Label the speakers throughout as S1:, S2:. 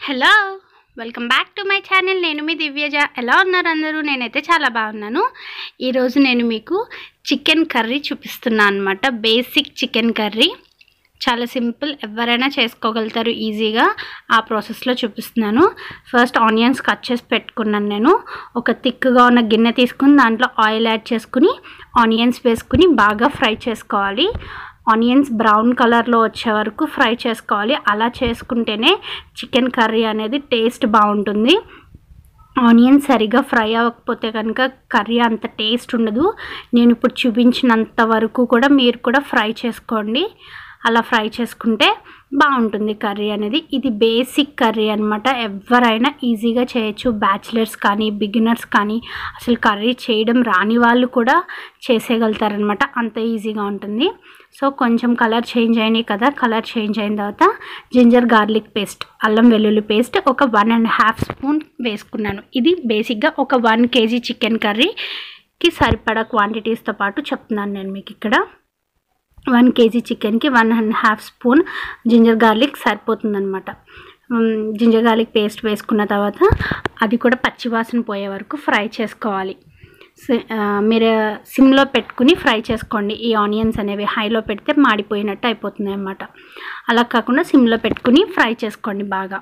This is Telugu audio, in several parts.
S1: hello welcome back to my channel నేను మీ దివ్యజ ఎలా ఉన్నారు అందరూ నేనైతే చాలా బాగున్నాను ఈరోజు నేను మీకు చికెన్ కర్రీ చూపిస్తున్నాను అనమాట బేసిక్ చికెన్ కర్రీ చాలా సింపుల్ ఎవరైనా చేసుకోగలుగుతారు ఈజీగా ఆ ప్రాసెస్లో చూపిస్తున్నాను ఫస్ట్ ఆనియన్స్ కట్ చేసి పెట్టుకున్నాను నేను ఒక థిక్గా ఉన్న గిన్నె తీసుకుని దాంట్లో ఆయిల్ యాడ్ చేసుకుని ఆనియన్స్ వేసుకుని బాగా ఫ్రై చేసుకోవాలి ఆనియన్స్ బ్రౌన్ కలర్లో వచ్చే వరకు ఫ్రై చేసుకోవాలి అలా చేసుకుంటేనే చికెన్ కర్రీ అనేది టేస్ట్ బాగుంటుంది ఆనియన్ సరిగా ఫ్రై అవ్వకపోతే కనుక కర్రీ అంత టేస్ట్ ఉండదు నేను ఇప్పుడు చూపించినంత వరకు కూడా మీరు కూడా ఫ్రై చేసుకోండి అలా ఫ్రై చేసుకుంటే బాగుంటుంది కర్రీ అనేది ఇది బేసిక్ కర్రీ అనమాట ఎవరైనా ఈజీగా చేయొచ్చు బ్యాచిలర్స్ కానీ బిగినర్స్ కానీ అసలు కర్రీ చేయడం రాని వాళ్ళు కూడా చేసేయగలుగుతారనమాట అంత ఈజీగా ఉంటుంది సో కొంచెం కలర్ చేంజ్ అయినాయి కదా కలర్ చేంజ్ అయిన తర్వాత జింజర్ గార్లిక్ పేస్ట్ అల్లం వెల్లుల్లి పేస్ట్ ఒక వన్ అండ్ హాఫ్ స్పూన్ వేసుకున్నాను ఇది బేసిక్గా ఒక వన్ కేజీ చికెన్ కర్రీకి సరిపడా క్వాంటిటీస్తో పాటు చెప్తున్నాను నేను మీకు ఇక్కడ వన్ కేజీ చికెన్కి one and half spoon ginger garlic సరిపోతుందన్నమాట జింజర్ గార్లిక్ పేస్ట్ వేసుకున్న తర్వాత అది కూడా పచ్చివాసన పోయే వరకు ఫ్రై చేసుకోవాలి సి- ఆ, మీరు సిమ్లో పెట్టుకుని ఫ్రై చేసుకోండి ఈ ఆనియన్స్ అనేవి హైలో పెడితే మాడిపోయినట్టు అయిపోతుంది అన్నమాట అలా కాకుండా సిమ్లో పెట్టుకుని ఫ్రై చేసుకోండి బాగా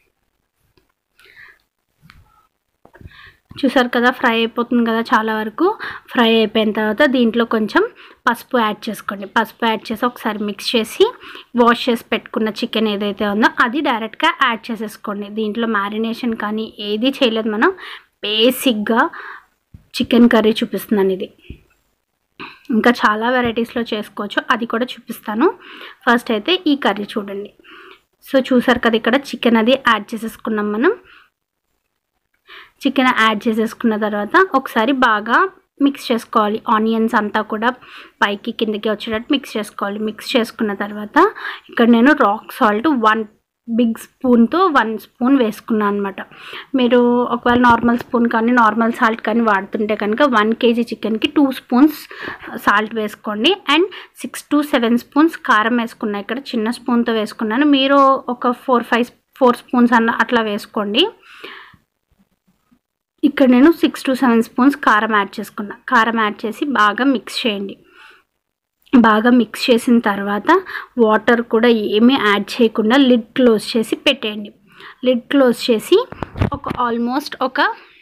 S1: చూసారు కదా ఫ్రై అయిపోతుంది కదా చాలా వరకు ఫ్రై అయిపోయిన తర్వాత దీంట్లో కొంచెం పసుపు యాడ్ చేసుకోండి పసుపు యాడ్ చేసి ఒకసారి మిక్స్ చేసి వాష్ చేసి పెట్టుకున్న చికెన్ ఏదైతే ఉందో అది డైరెక్ట్గా యాడ్ చేసేసుకోండి దీంట్లో మ్యారినేషన్ కానీ ఏది చేయలేదు మనం బేసిక్గా చికెన్ కర్రీ చూపిస్తున్నాను ఇది ఇంకా చాలా వెరైటీస్లో చేసుకోవచ్చు అది కూడా చూపిస్తాను ఫస్ట్ అయితే ఈ కర్రీ చూడండి సో చూసారు కదా ఇక్కడ చికెన్ అది యాడ్ చేసేసుకున్నాం మనం చికెన్ యాడ్ చేసేసుకున్న తర్వాత ఒకసారి బాగా మిక్స్ చేసుకోవాలి ఆనియన్స్ అంతా కూడా పైకి కిందకి వచ్చేటట్టు మిక్స్ చేసుకోవాలి మిక్స్ చేసుకున్న తర్వాత ఇక్కడ నేను రాక్ సాల్ట్ వన్ బిగ్ స్పూన్తో వన్ స్పూన్ వేసుకున్నాను అనమాట మీరు ఒకవేళ నార్మల్ స్పూన్ కానీ నార్మల్ సాల్ట్ కానీ వాడుతుంటే కనుక వన్ కేజీ చికెన్కి టూ స్పూన్స్ సాల్ట్ వేసుకోండి and six to seven spoons కారం వేసుకున్నా ఇక్కడ చిన్న స్పూన్తో వేసుకున్నాను మీరు ఒక ఫోర్ ఫైవ్ ఫోర్ స్పూన్స్ అన్న అట్లా వేసుకోండి ఇక్కడ నేను సిక్స్ టు సెవెన్ స్పూన్స్ కారం యాడ్ చేసుకున్నా కారం యాడ్ చేసి బాగా మిక్స్ చేయండి బాగా మిక్స్ చేసిన తర్వాత వాటర్ కూడా ఏమీ యాడ్ చేయకుండా లిడ్ క్లోజ్ చేసి పెట్టేయండి లిడ్ క్లోజ్ చేసి ఒక ఆల్మోస్ట్ ఒక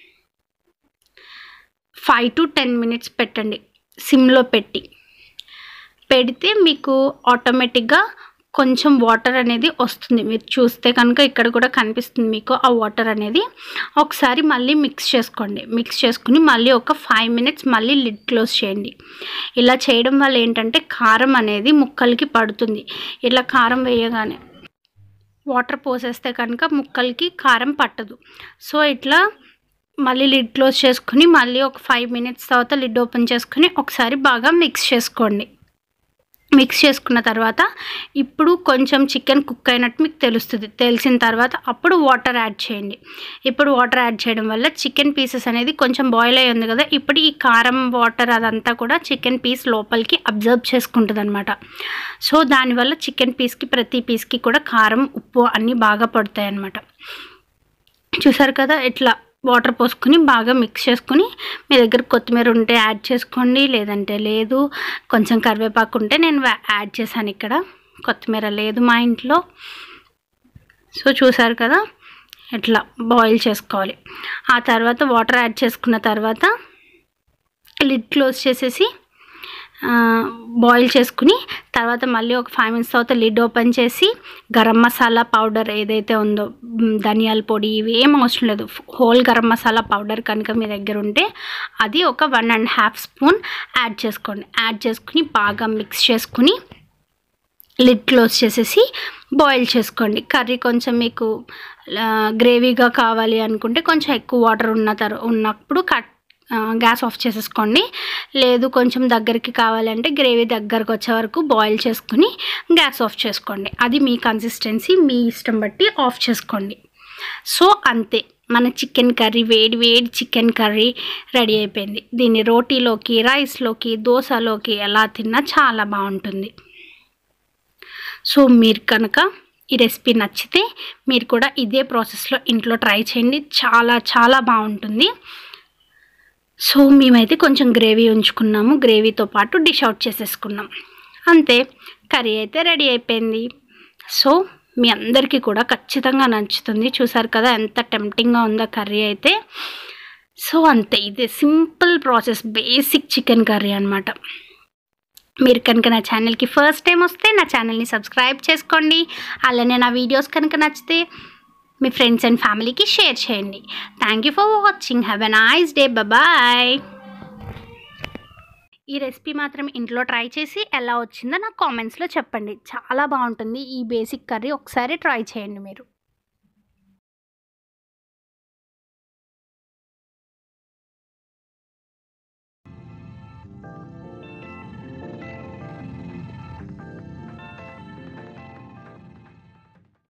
S1: ఫైవ్ టు టెన్ మినిట్స్ పెట్టండి సిమ్లో పెట్టి పెడితే మీకు ఆటోమేటిక్గా కొంచెం వాటర్ అనేది వస్తుంది మీరు చూస్తే కనుక ఇక్కడ కూడా కనిపిస్తుంది మీకు ఆ వాటర్ అనేది ఒకసారి మళ్ళీ మిక్స్ చేసుకోండి మిక్స్ చేసుకుని మళ్ళీ ఒక ఫైవ్ మినిట్స్ మళ్ళీ లిడ్ క్లోజ్ చేయండి ఇలా చేయడం వల్ల ఏంటంటే కారం అనేది ముక్కలకి పడుతుంది ఇలా కారం వేయగానే వాటర్ పోసేస్తే కనుక ముక్కలకి కారం పట్టదు సో ఇట్లా మళ్ళీ లిడ్ క్లోజ్ చేసుకుని మళ్ళీ ఒక ఫైవ్ మినిట్స్ తర్వాత లిడ్ ఓపెన్ చేసుకుని ఒకసారి బాగా మిక్స్ చేసుకోండి మిక్స్ చేసుకున్న తర్వాత ఇప్పుడు కొంచెం చికెన్ కుక్ అయినట్టు మీకు తెలుస్తుంది తెలిసిన తర్వాత అప్పుడు వాటర్ యాడ్ చేయండి ఇప్పుడు వాటర్ యాడ్ చేయడం వల్ల చికెన్ పీసెస్ అనేది కొంచెం బాయిల్ అయి ఉంది కదా ఇప్పుడు ఈ కారం వాటర్ అదంతా కూడా చికెన్ పీస్ లోపలికి అబ్జర్వ్ చేసుకుంటుంది అనమాట సో దానివల్ల చికెన్ పీస్కి ప్రతి పీస్కి కూడా కారం ఉప్పు అన్నీ బాగా పడతాయి అన్నమాట చూసారు కదా ఇట్లా వాటర్ పోసుకుని బాగా మిక్స్ చేసుకుని మీ దగ్గర కొత్తిమీర ఉంటే యాడ్ చేసుకోండి లేదంటే లేదు కొంచెం కరివేపాకు ఉంటే నేను వా- యాడ్ చేశాను ఇక్కడ కొత్తిమీర లేదు మా ఇంట్లో సో చూసారు కదా ఇట్లా బాయిల్ చేసుకోవాలి ఆ తర్వాత వాటర్ యాడ్ చేసుకున్న తర్వాత లిడ్ క్లోజ్ చేసేసి బాయిల్ చేసుకుని తర్వాత మళ్ళీ ఒక ఫైవ్ మినిట్స్ తర్వాత లిడ్ ఓపెన్ చేసి గరం మసాలా పౌడర్ ఏదైతే ఉందో మ్, ధనియాల పొడి ఇవి ఏం అవసరం లేదు హోల్ గరం మసాలా పౌడర్ కనుక మీ దగ్గర ఉంటే అది ఒక one and half spoon add చేసుకోండి యాడ్ చేసుకుని బాగా మిక్స్ చేసుకుని లిడ్ క్లోజ్ చేసేసి బాయిల్ చేసుకోండి కర్రీ కొంచెం మీకు ఆ, గ్రేవీగా కావాలి అనుకుంటే కొంచెం ఎక్కువ వాటర్ ఉన్న తర్ ఉన్నప్పుడు కట్ ఆ, గ్యాస్ ఆఫ్ చేసేసుకోండి లేదు కొంచెం దగ్గరికి కావాలంటే గ్రేవీ దగ్గరకు వచ్చే వరకు బాయిల్ చేసుకుని గ్యాస్ ఆఫ్ చేసుకోండి అది మీ కన్సిస్టెన్సీ మీ ఇష్టం బట్టి ఆఫ్ చేసుకోండి సో అంతే మన చికెన్ కర్రీ వేడి వేడి చికెన్ కర్రీ రెడీ అయిపోయింది దీన్ని రోటీలోకి రైస్లోకి దోశలోకి ఎలా తిన్నా చాలా బాగుంటుంది సో మీరు కనుక ఈ రెసిపీ నచ్చితే మీరు కూడా ఇదే ప్రాసెస్లో ఇంట్లో ట్రై చేయండి చాలా చాలా బాగుంటుంది సో మేమైతే కొంచెం గ్రేవీ ఉంచుకున్నాము గ్రేవీతో పాటు డిష్ అవుట్ చేసేసుకున్నాం అంతే కర్రీ అయితే రెడీ అయిపోయింది సో మీ అందరికీ కూడా ఖచ్చితంగా నచ్చుతుంది చూసారు కదా ఎంత టెంప్టింగ్గా ఉందో కర్రీ అయితే సో అంతే ఇది simple process basic chicken curry అనమాట మీరు కనుక నా ఛానల్కి ఫస్ట్ టైం వస్తే నా ఛానల్ని సబ్స్క్రైబ్ చేసుకోండి అలానే నా వీడియోస్ కనుక నచ్చితే మీ ఫ్రెండ్స్ అండ్ ఫ్యామిలీకి షేర్ చేయండి thank you for watching have a nice day bye ఈ రెసిపీ మాత్రం ఇంట్లో ట్రై చేసి ఎలా వచ్చిందో నాకు కామెంట్స్లో చెప్పండి చాలా బాగుంటుంది ఈ బేసిక్ కర్రీ ఒకసారి ట్రై చేయండి మీరు